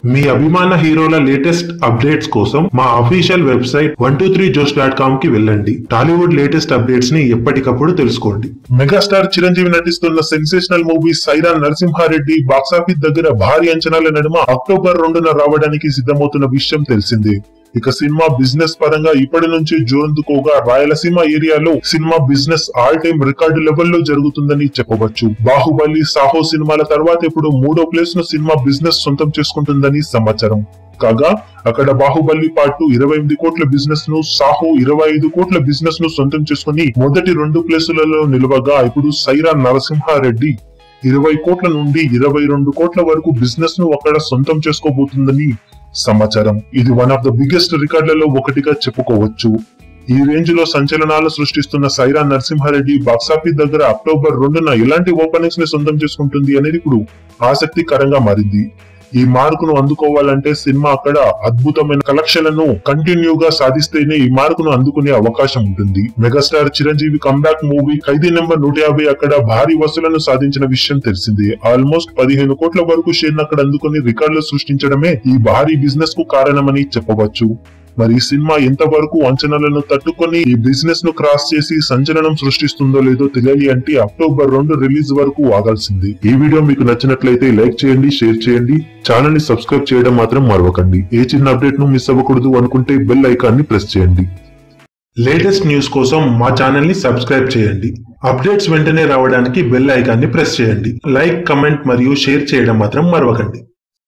మీ అభిమాన హీరోల latest updates కోసం మా official website one two three jose dot com కి వెళ్ళండి టాలీవుడ్ లేటెస్ట్ అప్డేట్స్ ని ఎప్పటికప్పుడు తెలుసుకోండి మెగాస్టార్ చిరంజీవి నటిస్తున్న sensational movie Sye Raa Narasimha Reddy box office దగ్గర భారీ అంచనాల నడుమ అక్టోబర్ రెండున రావడానికి సిద్ధమవుతున్న విషయం తెలిసిందే ఇక సినిమా బిజినెస్ పరంగా ఇప్పటి నుంచి జోరందుకోగా రాయలసీమ ఏరియాలో cinema business all time record లెవెల్లో జరుగుతుందని చెప్పవచ్చు బాహుబలి సాహో సినిమాల తర్వాత ఇప్పుడు మూడో ప్లేస్ ను సినిమా బిజినెస్ సొంతం చేసుకుంటుందని సమాచారం కాగా అక్కడ బాహుబలి పార్ట్ టూ ఇరవై ఎనిమిది కోట్ల బిజినెస్ ను సాహో ఇరవై ఐదు కోట్ల బిజినెస్ ను సొంతం చేసుకుని మొదటి రెండు ప్లేసులలో నిలవగా ఇప్పుడు సైరా నరసింహారెడ్డి ఇరవై కోట్ల నుండి ఇరవై రెండు కోట్ల వరకు బిజినెస్ ను అక్కడ సొంతం చేసుకోబోతుందని సమాచారం ఇది వన్ ఆఫ్ ద బిగ్గెస్ట్ రికార్డులలో ఒకటిగా చెప్పుకోవచ్చు ఈ రేంజ్ లో సంచలనాలు సృష్టిస్తున్న సైరా నరసింహారెడ్డి బాక్సాఫీస్ దగ్గర అక్టోబర్ రెండున ఎలాంటి ఓపెనింగ్స్ ని సొంతం చేసుకుంటుంది అనేది ఇప్పుడు ఆసక్తికరంగా మారింది ఈ మార్కును అందుకోవాలంటే సినిమా అక్కడ అద్భుతమైన కలెక్షన్లను కంటిన్యూగా సాధిస్తేనే ఈ మార్కును అందుకునే అవకాశం ఉంటుంది megastar Chiranjeevi comeback movie Khaidi number నూట యాభై అక్కడ భారీ వసూలను సాధించిన విషయం తెలిసిందే ఆల్మోస్ట్ పదిహేను కోట్ల వరకు షేర్ అక్కడ అందుకుని రికార్డులు సృష్టించడమే ఈ భారీ బిజినెస్ కు కారణమని చెప్పవచ్చు మరి ఈ సినిమా ఎంతవరకు అంచనాలను తట్టుకొని ఈ బిజినెస్ ను క్రాస్ చేసి సంచలనం సృష్టిస్తుందో లేదో తెలియాలి అంటే అక్టోబర్ రెండు రిలీజ్ వరకు ఆగాల్సింది ఈ వీడియో మీకు నచ్చినట్లయితే లైక్ చేయండి షేర్ చేయండి ఛానల్ ని సబ్స్క్రైబ్ చేయడం మాత్రం మరవకండి ఏ చిన్న అప్డేట్ ను మిస్ అవ్వకూడదు అనుకుంటే బెల్ ఐకాన్ ని ప్రెస్ చేయండి లేటెస్ట్ న్యూస్ కోసం మా ఛానల్ ని సబ్స్క్రైబ్ చేయండి అప్డేట్స్ వెంటనే రావడానికి బెల్ ఐకాన్ ని ప్రెస్ చేయండి లైక్ కమెంట్ మరియు షేర్ చేయడం మాత్రం మరవకండి